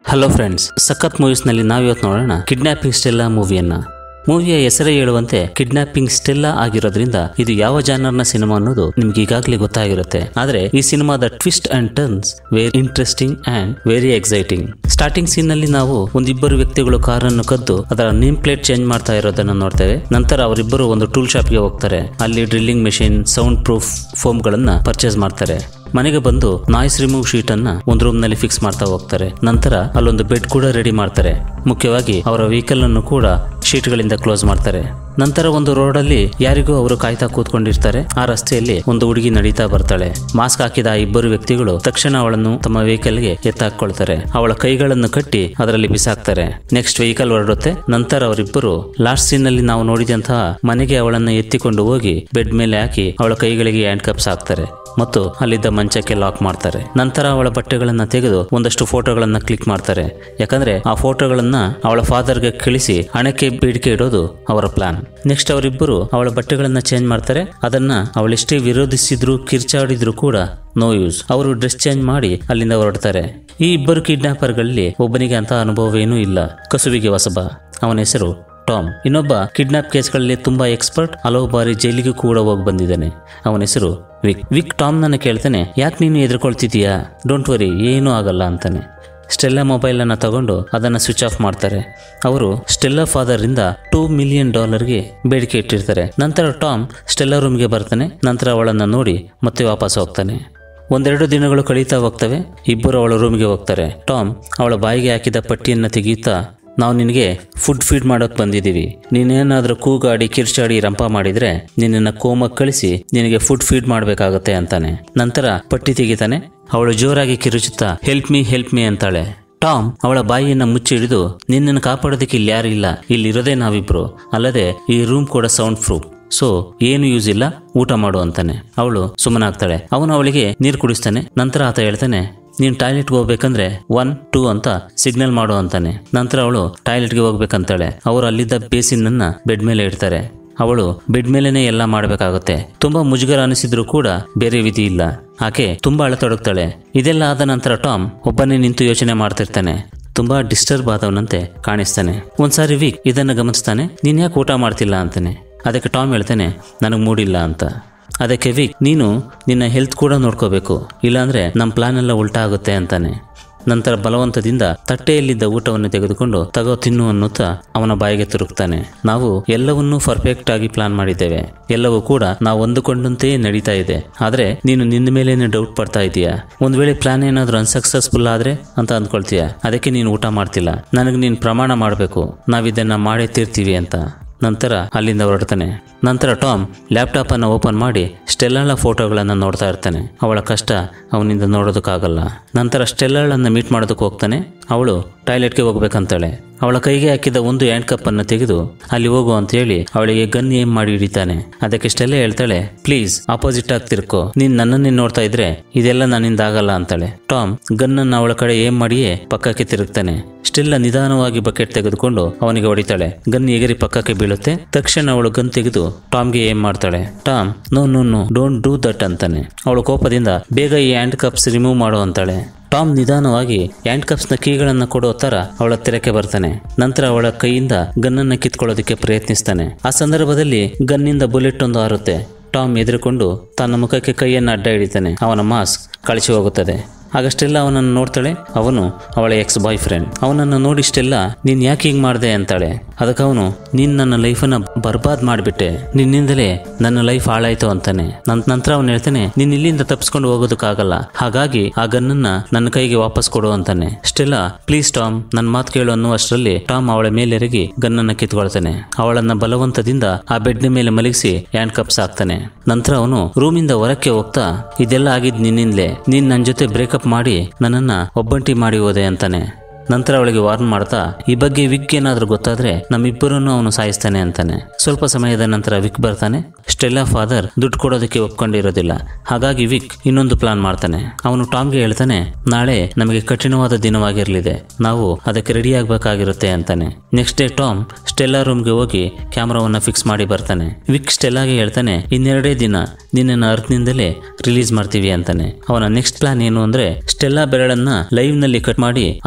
hello friends ಸಖತ್ ಮೂವೀಸ್ನಲ್ಲಿ ನಾವಿವತ್ತು ನೋಡೋಣ ಕಿಡ್ನಾಪಿಂಗ್ ಸ್ಟೆಲ್ಲಾ ಮೂವಿಯನ್ನ ಮೂವಿಯ ಹೆಸರೇ ಹೇಳುವಂತೆ ಕಿಡ್ನಾಪಿಂಗ್ ಸ್ಟೆಲ್ಲಾ ಆಗಿರೋದ್ರಿಂದ ಇದು ಯಾವ ಜಾನರ್ನ ಸಿನಿಮಾ ಅನ್ನೋದು ನಿಮ್ಗೆ ಈಗಾಗಲೇ ಗೊತ್ತಾಗಿರುತ್ತೆ ಆದ್ರೆ ಈ ಸಿನಿಮಾದ twist and turns very interesting and very exciting starting scene ನಲ್ಲಿ ನಾವು ಒಂದಿಬ್ಬರು ವ್ಯಕ್ತಿಗಳು ಕಾರನ್ನು ಕದ್ದು ಅದರ ನೇಮ್ ಪ್ಲೇಟ್ ಚೇಂಜ್ ಮಾಡ್ತಾ ಇರೋದನ್ನ ನೋಡ್ತೇವೆ ನಂತರ ಅವರಿಬ್ಬರು ಒಂದು ಟೂಲ್ ಶಾಪ್ಗೆ ಹೋಗ್ತಾರೆ ಅಲ್ಲಿ drilling machine soundproof foam ಗಳನ್ನ ಪರ್ಚೇಸ್ ಮಾಡ್ತಾರೆ ಮನೆಗೆ ಬಂದು ನಾಯ್ಸ್ ರಿಮೂವ್ ಶೀಟ್ ಅನ್ನ ಒಂದು ರೂಮ್ ನಲ್ಲಿ ಫಿಕ್ಸ್ ಮಾಡ್ತಾ ಹೋಗ್ತಾರೆ ನಂತರ ಅಲ್ಲೊಂದು ಬೆಡ್ ಕೂಡ ರೆಡಿ ಮಾಡ್ತಾರೆ ಮುಖ್ಯವಾಗಿ ಅವರ ವೆಹಿಕಲ್ ಅನ್ನು ಕೂಡ ಶೀಟ್ ಗಳಿಂದ ಕ್ಲೋಸ್ ಮಾಡ್ತಾರೆ ನಂತರ ಒಂದು ರೋಡ್ ಅಲ್ಲಿ ಯಾರಿಗೂ ಅವರು ಕಾಯ್ತಾ ಕೂತ್ಕೊಂಡಿರ್ತಾರೆ ಆ ರಸ್ತೆಯಲ್ಲಿ ಒಂದು ಹುಡುಗಿ ನಡೀತಾ ಬರ್ತಾಳೆ ಮಾಸ್ಕ್ ಹಾಕಿದ ಆ ಇಬ್ಬರು ವ್ಯಕ್ತಿಗಳು ತಕ್ಷಣ ಅವಳನ್ನು ತಮ್ಮ ವೆಹಿಕಲ್ ಗೆ ಎತ್ತಾಕೊಳ್ತಾರೆ ಅವಳ ಕೈಗಳನ್ನು ಕಟ್ಟಿ ಅದರಲ್ಲಿ ಬಿಸಾಕ್ತಾರೆ ನೆಕ್ಸ್ಟ್ ವೆಹಿಕಲ್ ಹೊರಡುತ್ತೆ ನಂತರ ಅವರಿಬ್ಬರು ಲಾಸ್ಟ್ ಸೀನ್ ನಲ್ಲಿ ನಾವು ನೋಡಿದಂತಹ ಮನೆಗೆ ಅವಳನ್ನು ಎತ್ತಿಕೊಂಡು ಹೋಗಿ ಬೆಡ್ ಮೇಲೆ ಹಾಕಿ ಅವಳ ಕೈಗಳಿಗೆ ಹ್ಯಾಂಡ್ ಕಪ್ಸ್ ಹಾಕ್ತಾರೆ ಮತ್ತು ಅಲ್ಲಿದ್ದ ಮಂಚಕ್ಕೆ ಲಾಕ್ ಮಾಡ್ತಾರೆ ನಂತರ ಅವಳ ಬಟ್ಟೆಗಳನ್ನ ತೆಗೆದು ಒಂದಷ್ಟು ಫೋಟೋಗಳನ್ನ ಕ್ಲಿಕ್ ಮಾಡ್ತಾರೆ ಯಾಕಂದ್ರೆ ಆ ಫೋಟೋಗಳನ್ನ ಅವಳ ಫಾದರ್ಗೆ ಕಳಿಸಿ ಹಣಕ್ಕೆ ಬೇಡಿಕೆ ಇಡೋದು ಅವರ ಪ್ಲಾನ್ ನೆಕ್ಸ್ಟ್ ಅವರಿಬ್ಬರು ಅವಳ ಬಟ್ಟೆಗಳನ್ನ ಚೇಂಜ್ ಮಾಡ್ತಾರೆ ಅದನ್ನ ಅವಳೆಷ್ಟೇ ವಿರೋಧಿಸಿದ್ರು ಕಿರ್ಚಾಡಿದ್ರು ಕೂಡ ನೋ ಯೂಸ್ ಅವರು ಡ್ರೆಸ್ ಚೇಂಜ್ ಮಾಡಿ ಅಲ್ಲಿಂದ ಹೊರಡ್ತಾರೆ ಈ ಇಬ್ಬರು ಕಿಡ್ನಾಪರ್ಗಳಲ್ಲಿ ಒಬ್ಬನಿಗೆ ಅಂತ ಅನುಭವವೇನೂ ಇಲ್ಲ ಕಸುವಿಗೆ ಹೊಸಬ ಅವನ ಹೆಸರು ಟಾಮ್ ಇನ್ನೊಬ್ಬ ಕಿಡ್ನಾಪ್ ಕೇಸ್ಗಳಲ್ಲಿ ತುಂಬಾ ಎಕ್ಸ್ಪರ್ಟ್ ಹಲವು ಬಾರಿ ಜೈಲಿಗೂ ಕೂಡ ಹೋಗಿ ಬಂದಿದ್ದಾನೆ ಅವನ ಹೆಸರು ವಿಕ್ ವಿಕ್ ಟಾಮ್ ನನ್ನ ಕೇಳ್ತಾನೆ ಯಾಕೆ ನೀನು ಎದುರ್ಕೊಳ್ತಿದೀಯಾ ಡೋಂಟ್ ವರಿ ಏನೂ ಆಗಲ್ಲ ಅಂತಾನೆ ಸ್ಟೆಲ್ಲಾ ಮೊಬೈಲ್ ಅನ್ನ ತಗೊಂಡು ಅದನ್ನ ಸ್ವಿಚ್ ಆಫ್ ಮಾಡ್ತಾರೆ ಅವರು ಸ್ಟೆಲ್ಲಾ ಫಾದರ್ ಇಂದ ಟೂ ಮಿಲಿಯನ್ ಡಾಲರ್ಗೆ ಬೇಡಿಕೆ ಇಟ್ಟಿರ್ತಾರೆ ನಂತರ ಟಾಮ್ ಸ್ಟೆಲ್ಲಾ ರೂಮ್ಗೆ ಬರ್ತಾನೆ ನಂತರ ಅವಳನ್ನ ನೋಡಿ ಮತ್ತೆ ವಾಪಸ್ ಹೋಗ್ತಾನೆ ಒಂದೆರಡು ದಿನಗಳು ಕಳೀತಾ ಹೋಗ್ತವೆ ಇಬ್ಬರು ಅವಳ ರೂಮ್ಗೆ ಹೋಗ್ತಾರೆ ಟಾಮ್ ಅವಳ ಬಾಯಿಗೆ ಹಾಕಿದ ಪಟ್ಟಿಯನ್ನ ತೆಗೆಯುತ್ತಾ ನಾವು ನಿನಗೆ ಫುಡ್ ಫೀಡ್ ಮಾಡೋಕೆ ಬಂದಿದ್ದೀವಿ ನೀನೇನಾದರೂ ಕೂಗಾಡಿ ಕಿರ್ಚಾಡಿ ರಂಪ ಮಾಡಿದ್ರೆ ನಿನ್ನನ್ನು ಕೋಮಕ್ಕೆ ಕಳಿಸಿ ನಿನಗೆ ಫುಡ್ ಫೀಡ್ ಮಾಡಬೇಕಾಗತ್ತೆ ಅಂತಾನೆ ನಂತರ ಪಟ್ಟಿ ತೆಗಿತಾನೆ ಅವಳು ಜೋರಾಗಿ ಕಿರುಚುತ್ತಾ ಹೆಲ್ಪ್ ಮೀ ಹೆಲ್ಪ್ ಮೀ ಅಂತಾಳೆ ಟಾಮ್ ಅವಳ ಬಾಯಿಯನ್ನ ಮುಚ್ಚಿ ಹಿಡಿದು ನಿನ್ನನ್ನು ಕಾಪಾಡೋದಕ್ಕೆ ಇಲ್ಲಿ ಯಾರು ಇಲ್ಲ ಇಲ್ಲಿರೋದೇ ನಾವಿಬ್ರು ಅಲ್ಲದೆ ಈ ರೂಮ್ ಕೂಡ ಸೌಂಡ್ ಪ್ರೂಫ್ ಸೊ ಏನು ಯೂಸ್ ಇಲ್ಲ ಊಟ ಮಾಡು ಅಂತಾನೆ ಅವಳು ಸುಮ್ಮನಾಗ್ತಾಳೆ ಅವನು ಅವಳಿಗೆ ನೀರು ಕುಡಿಸ್ತಾನೆ ನಂತರ ಆತ ಹೇಳ್ತಾನೆ ನೀನು ಟಾಯ್ಲೆಟ್ಗೆ ಹೋಗ್ಬೇಕಂದ್ರೆ ಒನ್ ಟೂ ಅಂತ ಸಿಗ್ನಲ್ ಮಾಡು ಅಂತಾನೆ ನಂತರ ಅವಳು ಟಾಯ್ಲೆಟ್ಗೆ ಹೋಗ್ಬೇಕಂತಾಳೆ ಅವರು ಅಲ್ಲಿದ್ದ ಬೇಸಿನನ್ನ ಬೆಡ್ ಮೇಲೆ ಇಡ್ತಾರೆ ಅವಳು ಬೆಡ್ ಮೇಲೇನೆ ಎಲ್ಲ ಮಾಡಬೇಕಾಗುತ್ತೆ ತುಂಬಾ ಮುಜುಗರ ಅನಿಸಿದ್ರು ಕೂಡ ಬೇರೆ ವಿಧಿ ಇಲ್ಲ ಆಕೆ ತುಂಬಾ ಅಳತೊಡಗ್ತಾಳೆ ಇದೆಲ್ಲ ಆದ ನಂತರ ಟಾಮ್ ಒಬ್ಬನೇ ನಿಂತು ಯೋಚನೆ ಮಾಡ್ತಿರ್ತಾನೆ ತುಂಬಾ ಡಿಸ್ಟರ್ಬ್ ಆದವನಂತೆ ಕಾಣಿಸ್ತಾನೆ ಒಂದ್ಸಾರಿ ವೀಕ್ ಇದನ್ನ ಗಮನಿಸ್ತಾನೆ ನೀನ್ ಯಾಕೆ ಊಟ ಮಾಡ್ತಿಲ್ಲ ಅಂತಾನೆ ಅದಕ್ಕೆ ಟಾಮ್ ಹೇಳ್ತಾನೆ ನನಗೆ ಮೂಡಿಲ್ಲ ಅಂತ ಅದಕ್ಕೆ ವಿಕ್ ನೀನು ನಿನ್ನ ಹೆಲ್ತ್ ಕೂಡ ನೋಡ್ಕೋಬೇಕು ಇಲ್ಲಾಂದ್ರೆ ನಮ್ಮ ಪ್ಲಾನ್ ಎಲ್ಲ ಉಲ್ಟಾ ಆಗುತ್ತೆ ಅಂತಾನೆ ನಂತರ ಬಲವಂತದಿಂದ ತಟ್ಟೆಯಲ್ಲಿದ್ದ ಊಟವನ್ನು ತೆಗೆದುಕೊಂಡು ತಗೋ ತಿನ್ನು ಅನ್ನುತ್ತಾ ಅವನ ಬಾಯಿಗೆ ತುರುಕ್ತಾನೆ ನಾವು ಎಲ್ಲವನ್ನೂ ಪರ್ಫೆಕ್ಟ್ ಆಗಿ ಪ್ಲಾನ್ ಮಾಡಿದ್ದೇವೆ ಎಲ್ಲವೂ ಕೂಡ ನಾವು ಅಂದುಕೊಂಡಂತೆಯೇ ನಡೀತಾ ಇದೆ ಆದ್ರೆ ನೀನು ನಿನ್ನ ಮೇಲೇನೆ ಡೌಟ್ ಪಡ್ತಾ ಇದೀಯಾ ಒಂದ್ ವೇಳೆ ಪ್ಲಾನ್ ಏನಾದ್ರೂ ಅನ್ಸಕ್ಸಸ್ಫುಲ್ ಆದ್ರೆ ಅಂತ ಅಂದ್ಕೊಳ್ತೀಯ ಅದಕ್ಕೆ ನೀನು ಊಟ ಮಾಡ್ತಿಲ್ಲ ನನಗೆ ನೀನು ಪ್ರಮಾಣ ಮಾಡಬೇಕು ನಾವಿದನ್ನ ಮಾಡೇ ತೀರ್ತೀವಿ ಅಂತ ನಂತರ ಅಲ್ಲಿಂದ ಹೊರಡ್ತಾನೆ ನಂತರ ಟಾಮ್ ಲ್ಯಾಪ್ಟಾಪ್ ಅನ್ನು ಓಪನ್ ಮಾಡಿ ಸ್ಟೆಲ್ಲಾಳ ಫೋಟೋಗಳನ್ನು ನೋಡ್ತಾ ಇರ್ತಾನೆ ಅವಳ ಕಷ್ಟ ಅವನಿಂದ ನೋಡೋದಕ್ಕಾಗಲ್ಲ ನಂತರ ಸ್ಟೆಲ್ಲಾಳನ್ನು ಮೀಟ್ ಮಾಡೋದಕ್ಕೆ ಹೋಗ್ತಾನೆ ಅವಳು ಟಾಯ್ಲೆಟ್ಗೆ ಹೋಗ್ಬೇಕಂತಾಳೆ ಅವಳ ಕೈಗೆ ಹಾಕಿದ ಒಂದು ಹ್ಯಾಂಡ್ ಕಪ್ ಅನ್ನು ತೆಗೆದು ಅಲ್ಲಿ ಹೋಗು ಅಂತ ಹೇಳಿ ಅವಳಿಗೆ ಗನ್ ಏಮ್ ಮಾಡಿ ಹಿಡಿತಾನೆ ಅದಕ್ಕೆ ಸ್ಟೆಲ್ಲ ಹೇಳ್ತಾಳೆ ಪ್ಲೀಸ್ ಆಪೋಸಿಟ್ ಆಗಿ ತಿರ್ಕೋ ನೀನ್ ನನ್ನನ್ನೇ ನೋಡ್ತಾ ಇದ್ರೆ ಇದೆಲ್ಲ ನನ್ನಿಂದ ಆಗಲ್ಲ ಅಂತಾಳೆ ಟಾಮ್ ಗನ್ ಅನ್ನು ಅವಳ ಕಡೆ ಏಮ್ ಮಾಡಿಯೇ ಪಕ್ಕಕ್ಕೆ ತಿರುಗ್ತಾನೆ ಸ್ಟೆಲ್ಲ ನಿಧಾನವಾಗಿ ಬಕೆಟ್ ತೆಗೆದುಕೊಂಡು ಅವನಿಗೆ ಹೊಡಿತಾಳೆ ಗನ್ ಎಗರಿ ಪಕ್ಕಕ್ಕೆ ಬೀಳುತ್ತೆ ತಕ್ಷಣ ಅವಳು ಗನ್ ತೆಗೆದು ಟಾಮ್ಗೆ ಏಮ್ ಮಾಡ್ತಾಳೆ Tom no no no don't do that ಅಂತಾನೆ ಅವಳು ಕೋಪದಿಂದ ಬೇಗ ಈ ಹ್ಯಾಂಡ್ ಕಪ್ಸ್ ರಿಮೂವ್ ಮಾಡು ಅಂತಾಳೆ ಟಾಮ್ ನಿಧಾನವಾಗಿ ಹ್ಯಾಂಡ್ ಕಪ್ಸ್ನ ಕೀಗಳನ್ನ ಕೊಡೋ ತರ ಅವಳ ತೆರಕ್ಕೆ ಬರ್ತಾನೆ ನಂತರ ಅವಳ ಕೈಯಿಂದ ಗನ್ನನ್ನ ಕಿತ್ಕೊಳ್ಳೋದಕ್ಕೆ ಪ್ರಯತ್ನಿಸ್ತಾನೆ ಆ ಸಂದರ್ಭದಲ್ಲಿ ಗನ್ನಿಂದ ಬುಲೆಟ್ ಒಂದು ಹಾರುತ್ತೆ ಟಾಮ್ ಎದುರುಕೊಂಡು ತನ್ನ ಮುಖಕ್ಕೆ ಕೈಯನ್ನು ಅಡ್ಡ ಹಿಡಿತಾನೆ ಅವನ ಮಾಸ್ಕ್ ಕಳಿಸಿ ಹೋಗುತ್ತದೆ ಆಗಷ್ಟೆಲ್ಲ ಅವನನ್ನು ನೋಡ್ತಾಳೆ ಅವನು ಅವಳ ಎಕ್ಸ್ ಬಾಯ್ ಫ್ರೆಂಡ್ ಅವನನ್ನು ನೋಡಿಷ್ಟೆಲ್ಲ ನೀನ್ ಯಾಕೆ ಹಿಂಗ್ ಮಾಡ್ದೆ ಅಂತಾಳೆ ಅದಕ್ಕೆ ಅವನು ನೀನ್ ನನ್ನ ಲೈಫನ್ನ ಬರ್ಬಾದ್ ಮಾಡಿಬಿಟ್ಟೆ ನಿನ್ನಿಂದಲೇ ನನ್ನ ಲೈಫ್ ಹಾಳಾಯ್ತು ಅಂತಾನೆ ನನ್ ನಂತರ ಅವನು ಹೇಳ್ತಾನೆ ನೀನ್ ಇಲ್ಲಿಂದ ತಪ್ಪಿಸ್ಕೊಂಡು ಹೋಗೋದಕ್ಕಾಗಲ್ಲ ಹಾಗಾಗಿ ಆ ಗನ್ನನ್ನ ನನ್ನ ಕೈಗೆ ವಾಪಸ್ ಕೊಡು ಅಂತಾನೆ ಸ್ಟೆಲ್ಲ ಪ್ಲೀಸ್ ಟಾಮ್ ನನ್ನ ಮಾತು ಕೇಳು ಅನ್ನುವಷ್ಟರಲ್ಲಿ ಟಾಮ್ ಅವಳ ಮೇಲೆರಗಿ ಗನ್ನನ್ನ ಕಿತ್ಕೊಳ್ತಾನೆ ಅವಳನ್ನ ಬಲವಂತದಿಂದ ಆ ಬೆಡ್ ಮೇಲೆ ಮಲಗಿಸಿ ಹ್ಯಾಂಡ್ ಕಪ್ಸ್ ಹಾಕ್ತಾನೆ ನಂತರ ಅವನು ರೂಮಿಂದ ಹೊರಕ್ಕೆ ಹೋಗ್ತಾ ಇದೆಲ್ಲ ಆಗಿದ್ ನಿನ್ನಿಂದಲೇ ನೀನ್ ನನ್ನ ಜೊತೆ ಬ್ರೇಕಪ್ ಮಾಡಿ ನನ್ನನ್ನ ಒಬ್ಬಂಟಿ ಮಾಡಿ ಹೋದೆ ಅಂತಾನೆ ನಂತರ ಅವಳಿಗೆ ವಾರ್ನ್ ಮಾಡ್ತಾ ಈ ಬಗ್ಗೆ ವಿಕ್ ಏನಾದ್ರೂ ಗೊತ್ತಾದ್ರೆ ನಮ್ಮಿಬ್ಬರನ್ನು ಅವನು ಸಾಯಿಸ್ತಾನೆ ಅಂತಾನೆ ಸ್ವಲ್ಪ ಸಮಯದ ನಂತರ ವಿಕ್ ಬರ್ತಾನೆ ಸ್ಟೆಲ್ಲಾ ಫಾದರ್ ದುಡ್ಡು ಕೊಡೋದಕ್ಕೆ ಒಪ್ಕೊಂಡಿರೋದಿಲ್ಲ ಹಾಗಾಗಿ ವಿಕ್ ಇನ್ನೊಂದು ಪ್ಲಾನ್ ಮಾಡ್ತಾನೆ ಅವನು ಟಾಮ್ಗೆ ಹೇಳ್ತಾನೆ ನಾಳೆ ನಮಗೆ ಕಠಿಣವಾದ ದಿನವಾಗಿರಲಿದೆ ನಾವು ಅದಕ್ಕೆ ರೆಡಿ ಆಗ್ಬೇಕಾಗಿರುತ್ತೆ ಅಂತಾನೆ ನೆಕ್ಸ್ಟ್ ಡೇ ಟಾಮ್ ಸ್ಟೆಲ್ಲಾ ರೂಮ್ಗೆ ಹೋಗಿ ಕ್ಯಾಮ್ರಾವನ್ನ ಫಿಕ್ಸ್ ಮಾಡಿ ಬರ್ತಾನೆ ವಿಕ್ ಸ್ಟೆಲ್ಲಾಗೆ ಹೇಳ್ತಾನೆ ಇನ್ನೆರಡೇ ದಿನ ನಿನ್ನನ್ನು ಅರ್ತ್ನಿಂದಲೇ ರಿಲೀಸ್ ಮಾಡ್ತೀವಿ ಅಂತಾನೆ ಅವನ ನೆಕ್ಸ್ಟ್ ಪ್ಲಾನ್ ಏನು ಅಂದ್ರೆ ಸ್ಟೆಲ್ಲಾ ಬೆರಳನ್ನ ಲೈವ್ ನಲ್ಲಿ ಕಟ್ ಮಾಡಿ ಅದನ್ನ ಸ್ಟೆಲ್ಲಾ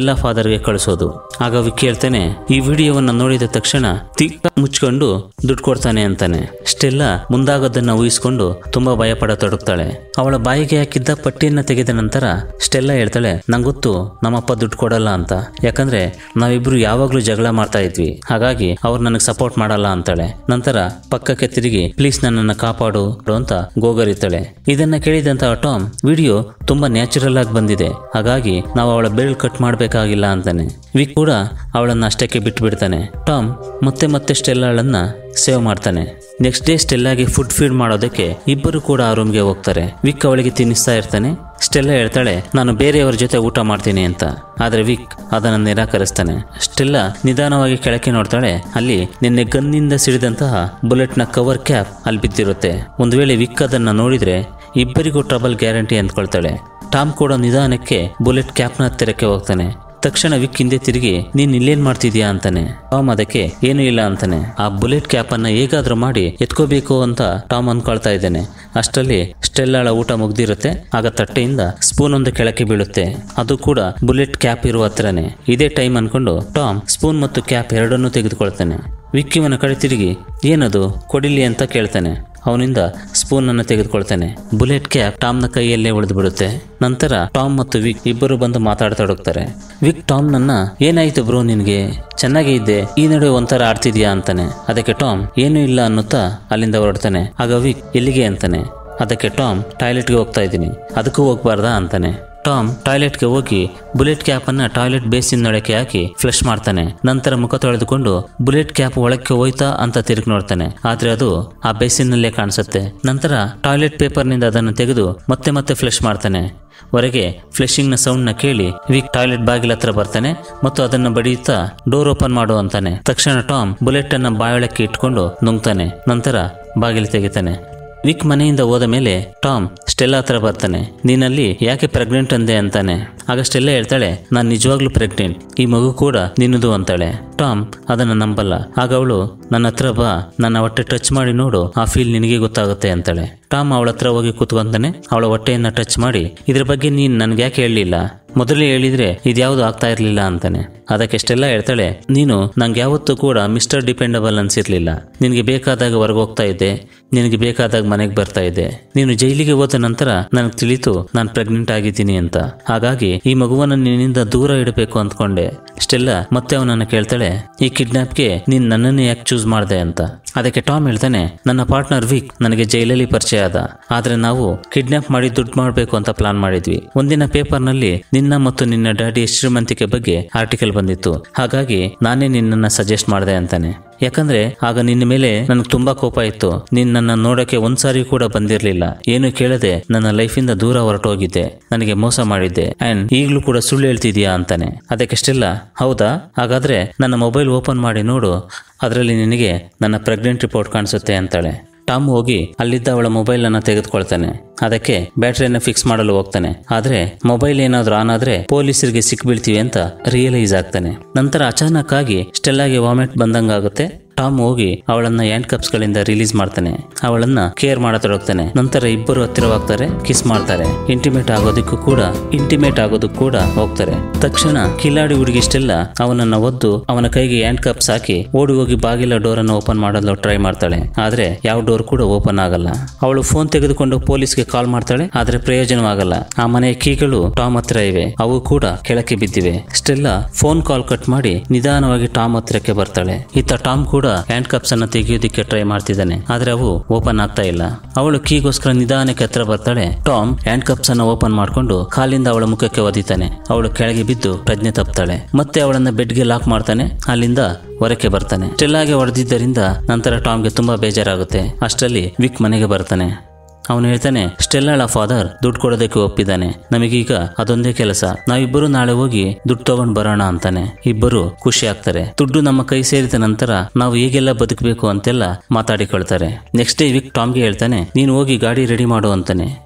ಸ್ಟೆಲ್ಲಾ ಫಾದರ್ಗೆ ಕಳಿಸೋದು ಆಗ ವಿಕ್ ಹೇಳ್ತಾನೆ ಈ ವಿಡಿಯೋವನ್ನ ನೋಡಿದ ತಕ್ಷಣ ತಿಕ್ಕ ಮುಚ್ಕೊಂಡು ದುಡ್ಡು ಕೊಡ್ತಾನೆ ಅಂತಾನೆ ಸ್ಟೆಲ್ಲಾ ಮುಂದಾಗೋದನ್ನ ಊಹಿಸ್ಕೊಂಡು ತುಂಬಾ ಭಯ ಪಡತೊಡಗ್ತಾಳೆ ಅವಳ ಬಾಯಿಗೆ ಹಾಕಿದ್ದ ಪಟ್ಟಿಯನ್ನ ತೆಗೆದ ನಂತರ ಸ್ಟೆಲ್ಲಾ ಹೇಳ್ತಾಳೆ ನಂಗೊತ್ತು ನಮ್ಮಪ್ಪ ದುಡ್ಡು ಕೊಡಲ್ಲ ಅಂತ ಯಾಕಂದ್ರೆ ನಾವಿಬ್ರು ಯಾವಾಗ್ಲೂ ಜಗಳ ಮಾಡ್ತಾ ಇದ್ವಿ ಹಾಗಾಗಿ ಅವ್ರು ನನಗೆ ಸಪೋರ್ಟ್ ಮಾಡಲ್ಲ ಅಂತಾಳೆ ನಂತರ ಪಕ್ಕಕ್ಕೆ ತಿರುಗಿ ಪ್ಲೀಸ್ ನನ್ನನ್ನು ಕಾಪಾಡು ಅಂತ ಗೋಗರಿತಾಳೆ ಇದನ್ನ ಕೇಳಿದಂತ ಟಾಮ್ ವಿಡಿಯೋ ತುಂಬಾ ನ್ಯಾಚುರಲ್ ಆಗಿ ಬಂದಿದೆ ಹಾಗಾಗಿ ನಾವು ಅವಳ ಬೆರಳು ಕಟ್ ಮಾಡಬೇಕಾಗಿಲ್ಲ ಅಂತಾನೆ ವಿಕ್ ಕೂಡ ಅವಳನ್ನ ಅಷ್ಟಕ್ಕೆ ಬಿಟ್ಟು ಬಿಡ್ತಾನೆ ಟಾಮ್ ಮತ್ತೆ ಮತ್ತೆ ಸ್ಟೆಲ್ಲಾಳನ್ನ ಸೇವ್ ಮಾಡ್ತಾನೆ ನೆಕ್ಸ್ಟ್ ಡೇ ಸ್ಟೆಲ್ಲಾಗೆ ಫುಡ್ ಫೀಡ್ ಮಾಡೋದಕ್ಕೆ ಇಬ್ಬರು ಕೂಡ ಆ ರೂಮ್ಗೆ ಹೋಗ್ತಾರೆ ವಿಕ್ ಅವಳಿಗೆ ತಿನ್ನಿಸ್ತಾ ಇರ್ತಾನೆ ಸ್ಟೆಲ್ಲಾ ಹೇಳ್ತಾಳೆ ನಾನು ಬೇರೆಯವರ ಜೊತೆ ಊಟ ಮಾಡ್ತೀನಿ ಅಂತ ಆದ್ರೆ ವಿಕ್ ಅದನ್ನು ನಿರಾಕರಿಸ್ತಾನೆ ಸ್ಟೆಲ್ಲಾ ನಿಧಾನವಾಗಿ ಕೆಳಕ್ಕೆ ನೋಡ್ತಾಳೆ ಅಲ್ಲಿ ನಿನ್ನೆ ಗನ್ನಿಂದ ಸಿಡಿದಂತಹ ಬುಲೆಟ್ನ ಕವರ್ ಕ್ಯಾಪ್ ಅಲ್ಲಿ ಬಿದ್ದಿರುತ್ತೆ ಒಂದು ವೇಳೆ ವಿಕ್ ಅದನ್ನ ನೋಡಿದ್ರೆ ಇಬ್ಬರಿಗೂ ಟ್ರಬಲ್ ಗ್ಯಾರಂಟಿ ಅಂದ್ಕೊಳ್ತಾಳೆ ಟಾಮ್ ಕೂಡ ನಿಧಾನಕ್ಕೆ ಬುಲೆಟ್ ಕ್ಯಾಪ್ನ ಹತ್ತಿರಕ್ಕೆ ಹೋಗ್ತಾನೆ ತಕ್ಷಣ ವಿಕ್ ಹಿಂದೆ ತಿರುಗಿ ನೀನ್ ಇಲ್ಲೇನ್ ಮಾಡ್ತಿದ್ಯಾ ಅಂತಾನೆ ಟಾಮ್ ಅದಕ್ಕೆ ಏನೂ ಇಲ್ಲ ಅಂತಾನೆ ಆ ಬುಲೆಟ್ ಕ್ಯಾಪ್ ಅನ್ನ ಹೇಗಾದ್ರೂ ಮಾಡಿ ಎತ್ಕೋಬೇಕು ಅಂತ ಟಾಮ್ ಅನ್ಕೊಳ್ತಾ ಇದ್ದಾನೆ ಅಷ್ಟರಲ್ಲಿ ಸ್ಟೆಲ್ಲಾಳ ಊಟ ಮುಗ್ದಿರುತ್ತೆ ಆಗ ತಟ್ಟೆಯಿಂದ ಸ್ಪೂನ್ ಒಂದು ಕೆಳಕ್ಕೆ ಬೀಳುತ್ತೆ ಅದು ಕೂಡ ಬುಲೆಟ್ ಕ್ಯಾಪ್ ಇರುವ ಹತ್ರನೇ ಇದೇ ಟೈಮ್ ಅನ್ಕೊಂಡು ಟಾಮ್ ಸ್ಪೂನ್ ಮತ್ತು ಕ್ಯಾಪ್ ಎರಡನ್ನೂ ತೆಗೆದುಕೊಳ್ತಾನೆ ವಿಕ್ ಇವನ ಕಡೆ ತಿರುಗಿ ಏನದು ಕೊಡಿಲಿ ಅಂತ ಕೇಳ್ತಾನೆ ಅವನಿಂದ ಸ್ಪೂನ್ ಅನ್ನು ತೆಗೆದುಕೊಳ್ತಾನೆ ಬುಲೆಟ್ ಕ್ಯಾಪ್ ಟಾಮ್ನ ಕೈಯಲ್ಲೇ ಉಳಿದು ಬಿಡುತ್ತೆ ನಂತರ ಟಾಮ್ ಮತ್ತು ವಿಕ್ ಇಬ್ಬರು ಬಂದು ಮಾತಾಡ್ತಾಡೋಗ್ತಾರೆ ವಿಕ್ ಟಾಮ್ ನನ್ನ ಏನಾಯ್ತು ಬ್ರೋ ನಿನ್ಗೆ ಚೆನ್ನಾಗೇ ಇದ್ದೆ ಈ ನಡುವೆ ಒಂಥರ ಆಡ್ತಿದ್ಯಾ ಅಂತಾನೆ ಅದಕ್ಕೆ ಟಾಮ್ ಏನೂ ಇಲ್ಲ ಅನ್ನುತ್ತಾ ಅಲ್ಲಿಂದ ಹೊರಡ್ತಾನೆ ಆಗ ವಿಕ್ ಎಲ್ಲಿಗೆ ಅಂತಾನೆ ಅದಕ್ಕೆ ಟಾಮ್ ಟಾಯ್ಲೆಟ್ಗೆ ಹೋಗ್ತಾ ಇದ್ದೀನಿ ಅದಕ್ಕೂ ಹೋಗ್ಬಾರ್ದಾ ಅಂತಾನೆ ಟಾಮ್ ಟಾಯ್ಲೆಟ್ಗೆ ಹೋಗಿ ಬುಲೆಟ್ ಕ್ಯಾಪ್ ಅನ್ನ ಟಾಯ್ಲೆಟ್ ಬೇಸಿನ್ ಒಳಕ್ಕೆ ಹಾಕಿ ಫ್ಲಶ್ ಮಾಡ್ತಾನೆ ನಂತರ ಮುಖ ತೊಳೆದುಕೊಂಡು ಬುಲೆಟ್ ಕ್ಯಾಪ್ ಒಳಕ್ಕೆ ಹೋಯ್ತಾ ಅಂತ ತಿರುಗಿ ನೋಡ್ತಾನೆ ಆದ್ರೆ ಅದು ಆ ಬೇಸಿನ್ನಲ್ಲೇ ಕಾಣಿಸುತ್ತೆ ನಂತರ ಟಾಯ್ಲೆಟ್ ಪೇಪರ್ನಿಂದ ಅದನ್ನು ತೆಗೆದು ಮತ್ತೆ ಮತ್ತೆ ಫ್ಲಶ್ ಮಾಡ್ತಾನೆ ಹೊರಗೆ ಫ್ಲೆಶಿಂಗ್ನ ಸೌಂಡ್ನ ಕೇಳಿ ವಿಕ್ ಟಾಯ್ಲೆಟ್ ಬಾಗಿಲ ಹತ್ರ ಬರ್ತಾನೆ ಮತ್ತು ಅದನ್ನು ಬಡಿಯುತ್ತಾ ಡೋರ್ ಓಪನ್ ಮಾಡು ಅಂತಾನೆ ತಕ್ಷಣ ಟಾಮ್ ಬುಲೆಟ್ ಅನ್ನ ಬಾಯೊಳಕ್ಕೆ ಇಟ್ಕೊಂಡು ನುಂಗ್ತಾನೆ ನಂತರ ಬಾಗಿಲು ತೆಗಿತಾನೆ ವಿಕ್ ಮನೆಯಿಂದ ಹೋದ ಮೇಲೆ ಟಾಮ್ ಸ್ಟೆಲ್ಲಾ ಹತ್ರ ಬರ್ತಾನೆ ನೀನಲ್ಲಿ ಯಾಕೆ ಪ್ರೆಗ್ನೆಂಟ್ ಅಂದೆ ಅಂತಾನೆ ಆಗ ಸ್ಟೆಲ್ಲಾ ಹೇಳ್ತಾಳೆ ನಾನು ನಿಜವಾಗ್ಲೂ ಪ್ರೆಗ್ನೆಂಟ್ ಈ ಮಗು ಕೂಡ ನಿನ್ನದು ಅಂತಾಳೆ ಟಾಮ್ ಅದನ್ನ ನಂಬಲ್ಲ ಆಗ ಅವಳು ನನ್ನ ಹತ್ರ ಬಾ ನನ್ನ ಹೊಟ್ಟೆ ಟಚ್ ಮಾಡಿ ನೋಡು ಆ ಫೀಲ್ ನಿನಗೆ ಗೊತ್ತಾಗುತ್ತೆ ಅಂತಾಳೆ ಟಾಮ್ ಅವಳ ಹತ್ರ ಹೋಗಿ ಕೂತ್ಕೊಂತಾನೆ ಅವಳ ಹೊಟ್ಟೆಯನ್ನ ಟಚ್ ಮಾಡಿ ಇದ್ರ ಬಗ್ಗೆ ನೀನ್ ನನ್ಗೆ ಯಾಕೆ ಹೇಳಲಿಲ್ಲ ಮೊದಲೇ ಹೇಳಿದ್ರೆ ಇದ್ಯಾವುದು ಆಗ್ತಾ ಇರಲಿಲ್ಲ ಅಂತಾನೆ ಅದಕ್ಕೆ ಎಷ್ಟೆಲ್ಲ ಹೇಳ್ತಾಳೆ ನೀನು ನಂಗೆ ಯಾವತ್ತೂ ಕೂಡ ಮಿಸ್ಟರ್ ಡಿಪೆಂಡಬಲ್ ಅನ್ಸಿರ್ಲಿಲ್ಲ ನಿನಗೆ ಬೇಕಾದಾಗ ಹೊರಗೆ ಹೋಗ್ತಾ ಇದ್ದೆ ನಿನಗೆ ಬೇಕಾದಾಗ ಮನೆಗೆ ಬರ್ತಾ ಇದ್ದೆ ನೀನು ಜೈಲಿಗೆ ಹೋದ ನಂತರ ನನಗೆ ತಿಳಿತು ನಾನು ಪ್ರೆಗ್ನೆಂಟ್ ಆಗಿದ್ದೀನಿ ಅಂತ ಹಾಗಾಗಿ ಈ ಮಗುವನ್ನು ನಿನ್ನಿಂದ ದೂರ ಇಡಬೇಕು ಅಂದ್ಕೊಂಡೆ ಸ್ಟೆಲ್ಲ ಮತ್ತೆ ಅವನನ್ನ ಕೇಳ್ತಾಳೆ ಈ ಕಿಡ್ನಾಪ್ಗೆ ನೀನ್ ನನ್ನನ್ನೇ ಯಾಕೆ ಚೂಸ್ ಮಾಡಿದೆ ಅಂತ ಅದಕ್ಕೆ ಟಾಮ್ ಹೇಳ್ತಾನೆ ನನ್ನ ಪಾರ್ಟ್ನರ್ ವಿಕ್ ನನಗೆ ಜೈಲಲ್ಲಿ ಪರಿಚಯ ಆದ ಆದ್ರೆ ನಾವು ಕಿಡ್ನಾಪ್ ಮಾಡಿ ದುಡ್ಡು ಮಾಡಬೇಕು ಅಂತ ಪ್ಲಾನ್ ಮಾಡಿದ್ವಿ ಒಂದಿನ ಪೇಪರ್ನಲ್ಲಿ ನಿನ್ನ ಮತ್ತು ನಿನ್ನ ಡ್ಯಾಡಿ ಶ್ರೀಮಂತಿಕೆ ಬಗ್ಗೆ ಆರ್ಟಿಕಲ್ ಬಂದಿತ್ತು ಹಾಗಾಗಿ ನಾನೇ ನಿನ್ನನ್ನ ಸಜೆಸ್ಟ್ ಮಾಡಿದೆ ಅಂತಾನೆ ಯಾಕಂದ್ರೆ ಆಗ ನಿನ್ನ ಮೇಲೆ ನನಗೆ ತುಂಬಾ ಕೋಪ ಇತ್ತು ನೀನ್ ನನ್ನ ನೋಡಕ್ಕೆ ಒಂದ್ಸಾರಿ ಕೂಡ ಬಂದಿರ್ಲಿಲ್ಲ ಏನು ಕೇಳದೆ ನನ್ನ ಲೈಫಿಂದ ದೂರ ಹೊರಟೋಗಿದ್ದೆ ನನಗೆ ಮೋಸ ಮಾಡಿದ್ದೆ ಅಂಡ್ ಈಗಲೂ ಕೂಡ ಸುಳ್ಳು ಹೇಳ್ತಿದ್ಯಾ ಅಂತಾನೆ ಅದಕ್ಕೆಷ್ಟಿಲ್ಲ ಹೌದಾ ಹಾಗಾದ್ರೆ ನನ್ನ ಮೊಬೈಲ್ ಓಪನ್ ಮಾಡಿ ನೋಡು ಅದರಲ್ಲಿ ನಿನಗೆ ನನ್ನ ಪ್ರೆಗ್ನೆಂಟ್ ರಿಪೋರ್ಟ್ ಕಾಣಿಸುತ್ತೆ ಅಂತಾಳೆ ಟಾಮ್ ಹೋಗಿ ಅಲ್ಲಿದ್ದ ಅವಳ ಮೊಬೈಲ್ ಅನ್ನ ತೆಗೆದುಕೊಳ್ತಾನೆ ಅದಕ್ಕೆ ಬ್ಯಾಟ್ರಿಯನ್ನ ಫಿಕ್ಸ್ ಮಾಡಲು ಹೋಗ್ತಾನೆ ಆದ್ರೆ ಮೊಬೈಲ್ ಏನಾದ್ರೂ ಆನ್ ಆದ್ರೆ ಪೊಲೀಸರಿಗೆ ಸಿಕ್ಬೀಳ್ತೀವಿ ಅಂತ ರಿಯಲೈಸ್ ಆಗ್ತಾನೆ ನಂತರ ಅಚಾನಕ್ ಆಗಿ ಸ್ಟೆಲ್ಲಾಗೆ ವಾಮಿಟ್ ಬಂದಂಗಾಗುತ್ತೆ ಟಾಮ್ ಹೋಗಿ ಅವಳನ್ನ ಹ್ಯಾಂಡ್ ಕಪ್ಸ್ ಗಳಿಂದ ರಿಲೀಸ್ ಮಾಡ್ತಾನೆ ಅವಳನ್ನ ಕೇರ್ ಮಾಡತೊಡಗ್ತಾನೆ ನಂತರ ಇಬ್ಬರು ಹತ್ತಿರವಾಗ್ತಾರೆ ಕಿಸ್ ಮಾಡ್ತಾರೆ ಇಂಟಿಮೇಟ್ ಆಗೋದಕ್ಕೂ ಕೂಡ ಇಂಟಿಮೇಟ್ ಆಗೋದಕ್ಕೂ ಕೂಡ ಹೋಗ್ತಾರೆ ತಕ್ಷಣ ಕಿಲಾಡಿ ಹುಡುಗಿಷ್ಟೆಲ್ಲ ಅವನನ್ನ ಒದ್ದು ಅವನ ಕೈಗೆ ಹ್ಯಾಂಡ್ ಕಪ್ಸ್ ಹಾಕಿ ಓಡಿ ಹೋಗಿ ಬಾಗಿಲ ಡೋರ್ ಅನ್ನು ಓಪನ್ ಮಾಡಲು ಟ್ರೈ ಮಾಡ್ತಾಳೆ ಆದ್ರೆ ಯಾವ ಡೋರ್ ಕೂಡ ಓಪನ್ ಆಗಲ್ಲ ಅವಳು ಫೋನ್ ತೆಗೆದುಕೊಂಡು ಪೊಲೀಸ್ಗೆ ಕಾಲ್ ಮಾಡ್ತಾಳೆ ಆದ್ರೆ ಪ್ರಯೋಜನವಾಗಲ್ಲ ಆ ಮನೆಯ ಕೀಗಳು ಟಾಮ್ ಹತ್ರ ಇವೆ ಅವು ಕೂಡ ಕೆಳಕ್ಕೆ ಬಿದ್ದಿವೆ ಸ್ಟೆಲ್ಲಾ ಫೋನ್ ಕಾಲ್ ಕಟ್ ಮಾಡಿ ನಿಧಾನವಾಗಿ ಟಾಮ್ ಹತ್ರಕ್ಕೆ ಬರ್ತಾಳೆ ಇತ್ತ ಟಾಮ್ ಕೂಡ ಹ್ಯಾಂಡ್ ಕಪ್ಸ್ ಅನ್ನ ತೆಗೆಯೋದಿಕ್ಕೆ ಟ್ರೈ ಮಾಡ್ತಿದ್ದಾನೆ ಆದ್ರೆ ಅವು ಓಪನ್ ಆಗ್ತಾ ಇಲ್ಲ ಅವಳು ಕೀಗೋಸ್ಕರ ನಿಧಾನಕ್ಕೆ ಹತ್ರ ಬರ್ತಾಳೆ ಟಾಮ್ ಹ್ಯಾಂಡ್ ಕಪ್ಸ್ ಅನ್ನ ಓಪನ್ ಮಾಡ್ಕೊಂಡು ಕಾಲಿಂದ ಅವಳ ಮುಖಕ್ಕೆ ಒದಿತಾನೆ ಅವಳು ಕೆಳಗೆ ಬಿದ್ದು ಪ್ರಜ್ಞೆ ತಪ್ತಾಳೆ ಮತ್ತೆ ಅವಳನ್ನ ಬೆಡ್ಗೆ ಲಾಕ್ ಮಾಡ್ತಾನೆ ಅಲ್ಲಿಂದ ಹೊರಕ್ಕೆ ಬರ್ತಾನೆ ಸ್ಟೆಲ್ಲಾಗೆ ಹೊಡೆದಿದ್ದರಿಂದ ನಂತರ ಟಾಮ್ಗೆ ತುಂಬಾ ಬೇಜಾರಾಗುತ್ತೆ ಅಷ್ಟರಲ್ಲಿ ವಿಕ್ ಮನೆಗೆ ಬರ್ತಾನೆ ಅವನು ಹೇಳ್ತಾನೆ ಸ್ಟೆಲ್ಲಾಳ ಫಾದರ್ ದುಡ್ಡು ಕೊಡೋದಕ್ಕೆ ಒಪ್ಪಿದ್ದಾನೆ ನಮಗೀಗ ಅದೊಂದೇ ಕೆಲಸ ನಾವಿಬ್ಬರು ನಾಳೆ ಹೋಗಿ ದುಡ್ಡು ತಗೊಂಡ್ ಬರೋಣ ಅಂತಾನೆ ಇಬ್ಬರು ಖುಷಿ ಆಗ್ತಾರೆ ದುಡ್ಡು ನಮ್ಮ ಕೈ ಸೇರಿದ ನಂತರ ನಾವು ಹೇಗೆಲ್ಲ ಬದುಕಬೇಕು ಅಂತೆಲ್ಲ ಮಾತಾಡಿಕೊಳ್ತಾರೆ ನೆಕ್ಸ್ಟ್ ಡೇ ವಿಕ್ ಟಾಮ್ಗೆ ಹೇಳ್ತಾನೆ ನೀನು ಹೋಗಿ ಗಾಡಿ ರೆಡಿ ಮಾಡು ಅಂತಾನೆ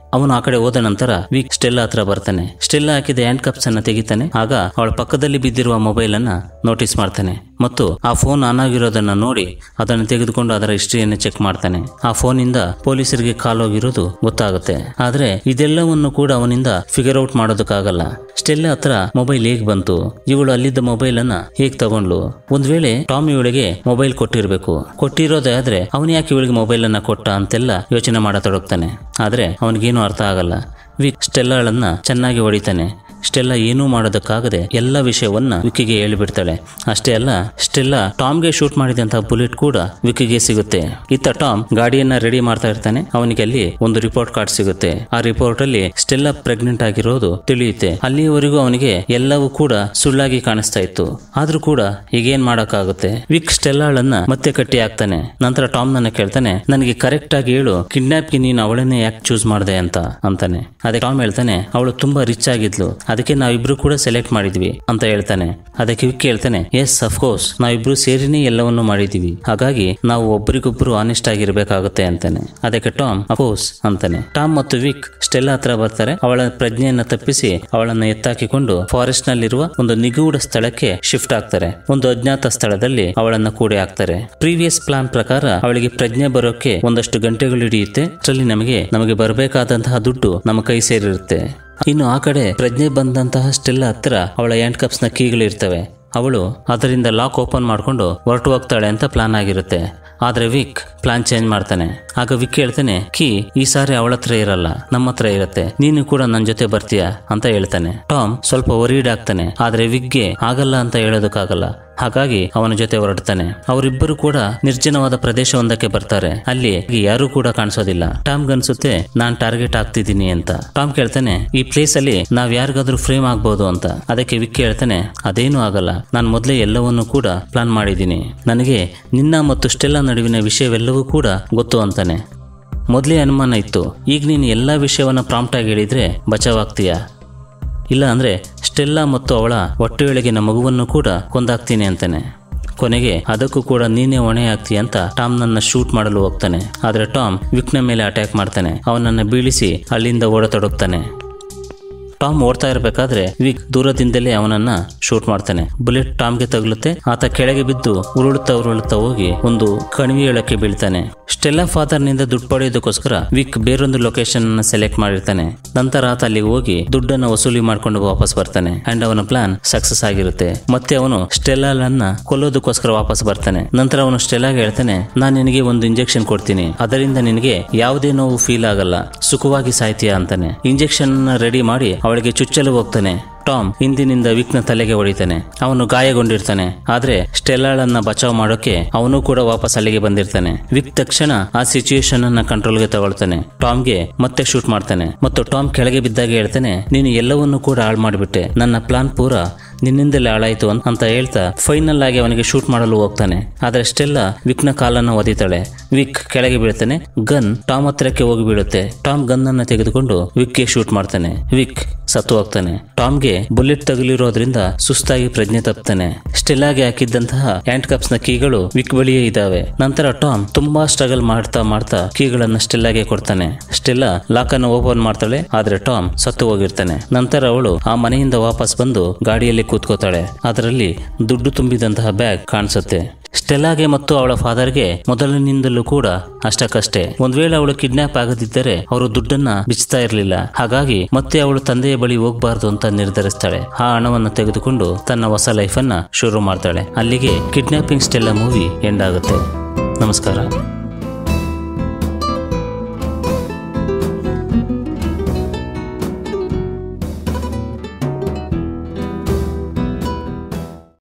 ಅವನು ಆ ಕಡೆ ಹೋದ ನಂತರ ವಿಕ್ ಸ್ಟೆಲ್ಲಾ ಹತ್ರ ಬರ್ತಾನೆ ಸ್ಟೆಲ್ಲಾ ಹಾಕಿದ ಹ್ಯಾಂಡ್ ಕಪ್ಸ್ ಅನ್ನ ತೆಗಿತಾನೆ ಆಗ ಅವಳ ಪಕ್ಕದಲ್ಲಿ ಬಿದ್ದಿರುವ ಮೊಬೈಲ್ ಅನ್ನ ನೋಟಿಸ್ ಮಾಡ್ತಾನೆ ಮತ್ತು ಆ ಫೋನ್ ಆನ್ ಆಗಿರೋದನ್ನ ನೋಡಿ ಅದನ್ನು ತೆಗೆದುಕೊಂಡು ಅದರ ಹಿಸ್ಟ್ರಿಯನ್ನು ಚೆಕ್ ಮಾಡ್ತಾನೆ ಆ ಫೋನಿಂದ ಪೊಲೀಸರಿಗೆ ಕಾಲ್ ಹೋಗಿರೋದು ಗೊತ್ತಾಗುತ್ತೆ ಆದ್ರೆ ಇದೆಲ್ಲವನ್ನು ಕೂಡ ಅವನಿಂದ ಫಿಗರ್ ಔಟ್ ಮಾಡೋದಕ್ಕಾಗಲ್ಲ ಸ್ಟೆಲ್ಲಾ ಹತ್ರ ಮೊಬೈಲ್ ಹೇಗ್ ಬಂತು ಇವಳು ಅಲ್ಲಿದ್ದ ಮೊಬೈಲ್ ಅನ್ನ ಹೇಗ್ ತಗೊಂಡ್ಲು ಒಂದ್ ವೇಳೆ ಟಾಮ್ ಇವಳಿಗೆ ಮೊಬೈಲ್ ಕೊಟ್ಟಿರ್ಬೇಕು ಕೊಟ್ಟಿರೋದೇ ಆದ್ರೆ ಅವನು ಯಾಕೆ ಇವಳಿಗೆ ಮೊಬೈಲ್ ಅನ್ನ ಕೊಟ್ಟ ಅಂತೆಲ್ಲ ಯೋಚನೆ ಮಾಡತೊಡಗ್ತಾನೆ ಆದ್ರೆ ಅವನಿಗೇನು ಅರ್ಥ ಆಗಲ್ಲ ವಿಕ್ ಸ್ಟೆಲ್ಲಾಳನ್ನ ಚೆನ್ನಾಗಿ ಹೊಡಿತಾನೆ ಸ್ಟೆಲ್ಲಾ ಏನೂ ಮಾಡೋದಕ್ಕಾಗದೆ ಎಲ್ಲ ವಿಷಯವನ್ನ ವಿಕ್ಕಿಗೆ ಹೇಳಿಬಿಡ್ತಾಳೆ ಅಷ್ಟೇ ಅಲ್ಲ ಸ್ಟೆಲ್ಲಾ ಟಾಮ್ಗೆ ಶೂಟ್ ಮಾಡಿದಂತಹ ಬುಲೆಟ್ ಕೂಡ ವಿಕ್ಕಿಗೆ ಸಿಗುತ್ತೆ ಇತ್ತ ಟಾಮ್ ಗಾಡಿಯನ್ನ ರೆಡಿ ಮಾಡ್ತಾ ಇರ್ತಾನೆ ಅವನಿಗೆ ಅಲ್ಲಿ ಒಂದು ರಿಪೋರ್ಟ್ ಕಾರ್ಡ್ ಸಿಗುತ್ತೆ ಆ ರಿಪೋರ್ಟ್ ಅಲ್ಲಿ ಸ್ಟೆಲ್ಲಾ ಪ್ರೆಗ್ನೆಂಟ್ ಆಗಿರೋದು ತಿಳಿಯುತ್ತೆ ಅಲ್ಲಿಯವರೆಗೂ ಅವನಿಗೆ ಎಲ್ಲವೂ ಕೂಡ ಸುಳ್ಳಾಗಿ ಕಾಣಿಸ್ತಾ ಇತ್ತು ಆದ್ರೂ ಕೂಡ ಈಗೇನ್ ಮಾಡಕ್ಕಾಗುತ್ತೆ ವಿಕ್ ಸ್ಟೆಲ್ಲಾಳನ್ನ ಮತ್ತೆ ಕಟ್ಟಿ ಹಾಕ್ತಾನೆ ನಂತರ ಟಾಮ್ ನನ್ನ ಕೇಳ್ತಾನೆ ನನಗೆ ಕರೆಕ್ಟ್ ಆಗಿ ಹೇಳು ಕಿಡ್ನಾಪ್ಗೆ ನೀನು ಅವಳನ್ನೇ ಯಾಕೆ ಚೂಸ್ ಮಾಡಿದೆ ಅಂತ ಅಂತಾನೆ ಅದಕ್ಕೆ ಟಾಮ್ ಹೇಳ್ತಾನೆ ಅವಳು ತುಂಬಾ ರಿಚ್ ಆಗಿದ್ಲು ಅದಕ್ಕೆ ನಾವಿಬ್ರು ಕೂಡ ಸೆಲೆಕ್ಟ್ ಮಾಡಿದ್ವಿ ಅಂತ ಹೇಳ್ತಾನೆ ಅದಕ್ಕೆ ವಿಕ್ ಹೇಳ್ತಾನೆ ಎಸ್ ಅಫ್ಕೋರ್ಸ್ ನಾವಿಬ್ರು ಸೇರಿನೇ ಎಲ್ಲವನ್ನೂ ಮಾಡಿದೀವಿ ಹಾಗಾಗಿ ನಾವು ಒಬ್ಬರಿಗೊಬ್ರು ಆನೆಸ್ಟ್ ಆಗಿರ್ಬೇಕಾಗುತ್ತೆ ಅಂತಾನೆ ಅದಕ್ಕೆ ಟಾಮ್ ಅಫೋರ್ಸ್ ಅಂತಾನೆ ಟಾಮ್ ಮತ್ತು ವಿಕ್ ಸ್ಟೆಲ್ಲಾ ಹತ್ರ ಬರ್ತಾರೆ ಅವಳ ಪ್ರಜ್ಞೆಯನ್ನ ತಪ್ಪಿಸಿ ಅವಳನ್ನ ಎತ್ತಾಕಿಕೊಂಡು ಫಾರೆಸ್ಟ್ ನಲ್ಲಿರುವ ಒಂದು ನಿಗೂಢ ಸ್ಥಳಕ್ಕೆ ಶಿಫ್ಟ್ ಆಗ್ತಾರೆ ಒಂದು ಅಜ್ಞಾತ ಸ್ಥಳದಲ್ಲಿ ಅವಳನ್ನ ಕೂಡಿ ಹಾಕ್ತಾರೆ ಪ್ರೀವಿಯಸ್ ಪ್ಲಾನ್ ಪ್ರಕಾರ ಅವಳಿಗೆ ಪ್ರಜ್ಞೆ ಬರೋಕೆ ಒಂದಷ್ಟು ಗಂಟೆಗಳು ಹಿಡಿಯುತ್ತೆ ಅಷ್ಟರಲ್ಲಿ ನಮಗೆ ನಮಗೆ ಬರಬೇಕಾದಂತಹ ದುಡ್ಡು ನಮ್ಮ ಕೈ ಸೇರಿರುತ್ತೆ ಇನ್ನು ಆ ಕಡೆ ಪ್ರಜ್ಞೆ ಬಂದಂತಹ ಸ್ಟೆಲ್ಲ ಹತ್ರ ಅವಳ ಹ್ಯಾಂಡ್ ಕಪ್ಸ್ ನ ಕೀಗಳು ಇರ್ತವೆ ಅವಳು ಅದರಿಂದ ಲಾಕ್ ಓಪನ್ ಮಾಡ್ಕೊಂಡು ಹೊರಟು ಹೋಗ್ತಾಳೆ ಅಂತ ಪ್ಲಾನ್ ಆಗಿರುತ್ತೆ ಆದ್ರೆ ವಿಕ್ ಪ್ಲಾನ್ ಚೇಂಜ್ ಮಾಡ್ತಾನೆ ಆಗ ವಿಕ್ ಹೇಳ್ತಾನೆ ಕೀ ಈ ಸಾರಿ ಅವಳ ಹತ್ರ ಇರಲ್ಲ ನಮ್ಮ ಹತ್ರ ಇರುತ್ತೆ ನೀನು ಕೂಡ ನನ್ನ ಜೊತೆ ಬರ್ತೀಯಾ ಅಂತ ಹೇಳ್ತಾನೆ ಟಾಮ್ ಸ್ವಲ್ಪ ಒರೀಡ್ ಆಗ್ತಾನೆ ಆದ್ರೆ ವಿಕ್ಗೆ ಆಗಲ್ಲ ಅಂತ ಹೇಳೋದಕ್ಕಾಗಲ್ಲ ಹಾಗಾಗಿ ಅವನ ಜೊತೆ ಹೊರಡ್ತಾನೆ ಅವರಿಬ್ಬರು ಕೂಡ ನಿರ್ಜನವಾದ ಪ್ರದೇಶವೊಂದಕ್ಕೆ ಬರ್ತಾರೆ ಅಲ್ಲಿ ಯಾರು ಕೂಡ ಕಾಣಿಸೋದಿಲ್ಲ ಟಾಮ್ ಗನ್ಸುತ್ತೆ ನಾನ್ ಟಾರ್ಗೆಟ್ ಆಗ್ತಿದ್ದೀನಿ ಅಂತ ಟಾಮ್ ಕೇಳ್ತಾನೆ ಈ ಪ್ಲೇಸ್ ಅಲ್ಲಿ ನಾವ್ ಯಾರಿಗಾದ್ರೂ ಫ್ರೇಮ್ ಆಗ್ಬೋದು ಅಂತ ಅದಕ್ಕೆ ವಿಕ್ ಹೇಳ್ತಾನೆ ಅದೇನು ಆಗಲ್ಲ ನಾನ್ ಮೊದಲೇ ಎಲ್ಲವನ್ನೂ ಕೂಡ ಪ್ಲಾನ್ ಮಾಡಿದ್ದೀನಿ ನನಗೆ ನಿನ್ನ ಮತ್ತು ಸ್ಟೆಲ್ಲಾ ನಡುವಿನ ವಿಷಯವೆಲ್ಲವೂ ಕೂಡ ಗೊತ್ತು ಅಂತಾನೆ ಮೊದಲೇ ಅನುಮಾನ ಇತ್ತು ಈಗ ನೀನು ಎಲ್ಲ ವಿಷಯವನ್ನ ಪ್ರಾಂಪ್ಟ್ ಆಗಿ ಹೇಳಿದ್ರೆ ಬಚಾವಾಗ್ತೀಯಾ ಇಲ್ಲ ಅಂದ್ರೆ ಸ್ಟೆಲ್ಲಾ ಮತ್ತು ಅವಳ ಹೊಟ್ಟೆಯೊಳಗಿನ ಮಗುವನ್ನು ಕೂಡ ಕೊಂದಾಕ್ತೀನಿ ಅಂತಾನೆ ಕೊನೆಗೆ ಅದಕ್ಕೂ ಕೂಡ ನೀನೇ ಹೊಣೆ ಆಗ್ತೀಯ ಅಂತ ಟಾಮ್ ನನ್ನ ಶೂಟ್ ಮಾಡಲು ಹೋಗ್ತಾನೆ ಆದ್ರೆ ಟಾಮ್ ವಿಕ್ನ ಮೇಲೆ ಅಟ್ಯಾಕ್ ಮಾಡ್ತಾನೆ ಅವನನ್ನ ಬೀಳಿಸಿ ಅಲ್ಲಿಂದ ಓಡತೊಡಗ್ತಾನೆ ಟಾಮ್ ಓಡ್ತಾ ಇರಬೇಕಾದ್ರೆ ವಿಕ್ ದೂರದಿಂದಲೇ ಅವನನ್ನ ಶೂಟ್ ಮಾಡ್ತಾನೆ ಬುಲೆಟ್ ಟಾಮ್ಗೆ ತಗುಲುತ್ತೆ ಆತ ಕೆಳಗೆ ಬಿದ್ದು ಉರುಳುತ್ತಾ ಉರುಳುತ್ತಾ ಹೋಗಿ ಒಂದು ಕಣಿವೆಯೊಳಕ್ಕೆ ಬೀಳ್ತಾನೆ ಸ್ಟೆಲ್ಲಾ ಫಾದರ್ ನಿಂದ ದುಡ್ಡು ಪಡೆಯೋದಕ್ಕೋಸ್ಕರ ವಿಕ್ ಬೇರೊಂದು ಲೊಕೇಶನ್ ಅನ್ನ ಸೆಲೆಕ್ಟ್ ಮಾಡಿರ್ತಾನೆ ನಂತರ ಆತ ಅಲ್ಲಿಗೆ ಹೋಗಿ ದುಡ್ಡನ್ನ ವಸೂಲಿ ಮಾಡ್ಕೊಂಡು ವಾಪಸ್ ಬರ್ತಾನೆ ಅಂಡ್ ಅವನ ಪ್ಲಾನ್ ಸಕ್ಸಸ್ ಆಗಿರುತ್ತೆ ಮತ್ತೆ ಅವನು ಸ್ಟೆಲ್ಲಾಲನ್ನ ಕೊಲ್ಲೋದಕ್ಕೋಸ್ಕರ ವಾಪಸ್ ಬರ್ತಾನೆ ನಂತರ ಅವನು ಸ್ಟೆಲ್ಲಾಗೆ ಹೇಳ್ತಾನೆ ನಾನು ನಿನಗೆ ಒಂದು ಇಂಜೆಕ್ಷನ್ ಕೊಡ್ತೀನಿ ಅದರಿಂದ ನಿನಗೆ ಯಾವುದೇ ನೋವು ಫೀಲ್ ಆಗಲ್ಲ ಸುಖವಾಗಿ ಸಾಯ್ತೀಯಾ ಅಂತಾನೆ ಇಂಜೆಕ್ಷನ್ ರೆಡಿ ಮಾಡಿ ಅವಳಿಗೆ ಚುಚ್ಚಲು ಹೋಗ್ತಾನೆ ಟಾಮ್ ಹಿಂದಿನಿಂದ ವಿಕ್ನ ತಲೆಗೆ ಹೊಡಿತಾನೆ ಅವನು ಗಾಯಗೊಂಡಿರ್ತಾನೆ ಆದ್ರೆ ಸ್ಟೆಲ್ಲಾಳನ್ನ ಬಚಾವ್ ಮಾಡೋಕೆ ಅವನು ಕೂಡ ವಾಪಸ್ ಅಲ್ಲಿಗೆ ಬಂದಿರ್ತಾನೆ ವಿಕ್ ತಕ್ಷಣ ಆ ಸಿಚುಯೇಷನ್ ಅನ್ನ ಕಂಟ್ರೋಲ್ಗೆ ತಗೊಳ್ತಾನೆ ಟಾಮ್ಗೆ ಮತ್ತೆ ಶೂಟ್ ಮಾಡ್ತಾನೆ ಮತ್ತು ಟಾಮ್ ಕೆಳಗೆ ಬಿದ್ದಾಗ ಹೇಳ್ತಾನೆ ನೀನು ಎಲ್ಲವನ್ನೂ ಕೂಡ ಹಾಳು ಮಾಡಿಬಿಟ್ಟೆ ನನ್ನ ಪ್ಲಾನ್ ಪೂರ ನಿನ್ನಿಂದಲೇ ಹಾಳಾಯ್ತು ಅನ್- ಅಂತ ಹೇಳ್ತಾ ಫೈನಲ್ ಆಗಿ ಅವನಿಗೆ ಶೂಟ್ ಮಾಡಲು ಹೋಗ್ತಾನೆ ಆದ್ರೆ ಸ್ಟೆಲ್ಲಾ ವಿಕ್ನ ಕಾಲನ್ನು ಒದಿತಾಳೆ ವಿಕ್ ಕೆಳಗೆ ಬೀಳ್ತಾನೆ ಗನ್ ಟಾಮ್ ಹತ್ರಕ್ಕೆ ಹೋಗಿ ಬೀಳುತ್ತೆ ಟಾಮ್ ಗನ್ ಅನ್ನ ತೆಗೆದುಕೊಂಡು ವಿಕ್ಗೆ ಶೂಟ್ ಮಾಡ್ತಾನೆ ವಿಕ್ ಸತ್ತು ಹೋಗ್ತಾನೆ ಟಾಮ್ಗೆ ಬುಲೆಟ್ ತಗುಲಿರೋದ್ರಿಂದ ಸುಸ್ತಾಗಿ ಪ್ರಜ್ಞೆ ತಪ್ತಾನೆ ಸ್ಟೆಲ್ಲಾಗೆ ಹಾಕಿದ್ದಂತಹ ಹ್ಯಾಂಡ್ ಕಪ್ಸ್ ನ ಕೀಗಳು ವಿಕ್ ಬಳಿಯೇ ಇದಾವೆ ನಂತರ ಟಾಮ್ ತುಂಬಾ ಸ್ಟ್ರಗಲ್ ಮಾಡ್ತಾ ಮಾಡ್ತಾ ಕೀಗಳನ್ನ ಸ್ಟೆಲ್ಲಾಗೆ ಕೊಡ್ತಾನೆ ಸ್ಟೆಲ್ಲಾ ಲಾಕ್ ಅನ್ನು ಓಪನ್ ಮಾಡ್ತಾಳೆ ಆದ್ರೆ ಟಾಮ್ ಸತ್ತು ಹೋಗಿರ್ತಾನೆ ನಂತರ ಅವಳು ಆ ಮನೆಯಿಂದ ವಾಪಸ್ ಬಂದು ಗಾಡಿಯಲ್ಲಿ ಕೂತ್ಕೋತಾಳೆ ಅದರಲ್ಲಿ ದುಡ್ಡು ತುಂಬಿದಂತಹ ಬ್ಯಾಗ್ ಕಾಣಿಸುತ್ತೆ ಸ್ಟೆಲ್ಲಾಗೆ ಮತ್ತು ಅವಳ ಫಾದರ್ಗೆ ಮೊದಲಿನಿಂದಲೂ ಕೂಡ ಅಷ್ಟಕ್ಕಷ್ಟೇ ಒಂದ್ ವೇಳೆ ಅವಳು ಕಿಡ್ನಾಪ್ ಆಗದಿದ್ದರೆ ಅವರು ದುಡ್ಡನ್ನ ಬಿಚ್ತಾ ಇರಲಿಲ್ಲ ಹಾಗಾಗಿ ಮತ್ತೆ ಅವಳು ತಂದೆಯ ಬಳಿ ಹೋಗ್ಬಾರ್ದು ಅಂತ ನಿರ್ಧರಿಸ್ತಾಳೆ ಆ ಹಣವನ್ನು ತೆಗೆದುಕೊಂಡು ತನ್ನ ಹೊಸ ಲೈಫನ್ನ ಶುರು ಮಾಡ್ತಾಳೆ ಅಲ್ಲಿಗೆ ಕಿಡ್ನಾಪಿಂಗ್ ಸ್ಟೆಲ್ಲಾ ಮೂವಿ ಎಂಡ್ ಆಗುತ್ತೆ ನಮಸ್ಕಾರ